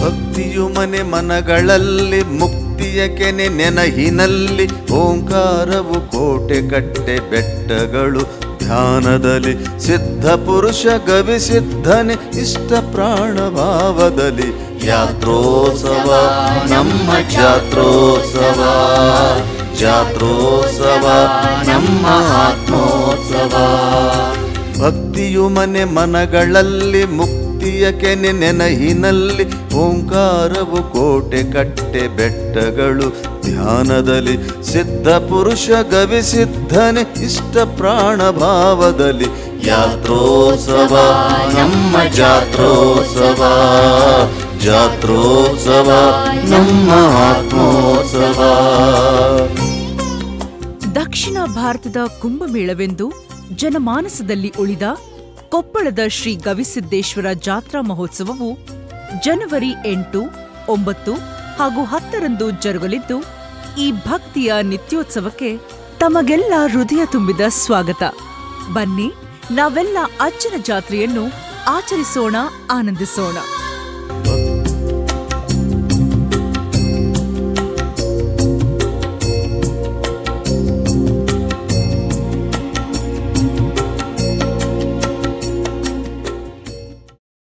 ಭಕ್ತಿಯು ಮನೆ ಮನಗಳಲ್ಲಿ ಮುಕ್ತಿಯ ಕೆನೆ ನೆನಹಿನಲ್ಲಿ ಓಂಕಾರವು ಕೋಟೆ ಕಟ್ಟೆ ಬೆಟ್ಟಗಳು ಧ್ಯಾನದಲ್ಲಿ ಸಿದ್ಧ ಪುರುಷ ಗವಿ ಸಿದ್ಧನೆ ಇಷ್ಟ ಪ್ರಾಣ ಭಾವದಲ್ಲಿ ಯಾತ್ರೋತ್ಸವ ನಮ್ಮ ಜಾತ್ರೋತ್ಸವ ಜಾತ್ರೋತ್ಸವ ನಮ್ಮ ಆತ್ಮೋತ್ಸವ ಭಕ್ತಿಯು ಮನೆ ಮನಗಳಲ್ಲಿ ಮುಕ್ತಿಯ ಕೆನೆ ನೆನಹಿನಲ್ಲಿ ಓಂಕಾರವು ಕೋಟೆ ಕಟ್ಟೆ ಬೆಟ್ಟಗಳು ಧ್ಯಾನದಲ್ಲಿ ಸಿದ್ಧ ಪುರುಷ ಗವಿ ಸಿದ್ಧನೆ ಇಷ್ಟ ಪ್ರಾಣ ಭಾವದಲ್ಲಿ ಯಾತ್ರೋತ್ಸವ ನಮ್ಮ ಜಾತ್ರೋತ್ಸವ ಜಾತ್ರೋತ್ಸವ ನಮ್ಮ ಆತ್ಮೋತ್ಸವ ದಕ್ಷಿಣ ಭಾರತದ ಕುಂಭಮೇಳವೆಂದು ಜನಮಾನಸದಲ್ಲಿ ಉಳಿದ ಕೊಪ್ಪಳದ ಶ್ರೀ ಗವಿಸಿದ್ದೇಶ್ವರ ಜಾತ್ರಾ ಮಹೋತ್ಸವವು ಜನವರಿ ಎಂಟು ಒಂಬತ್ತು ಹಾಗೂ ಹತ್ತರಂದು ಜರುಗಲಿದ್ದು ಈ ಭಕ್ತಿಯ ನಿತ್ಯೋತ್ಸವಕ್ಕೆ ತಮಗೆಲ್ಲ ಹೃದಯ ತುಂಬಿದ ಸ್ವಾಗತ ಬನ್ನಿ ನಾವೆಲ್ಲ ಅಜ್ಜನ ಜಾತ್ರೆಯನ್ನು ಆಚರಿಸೋಣ ಆನಂದಿಸೋಣ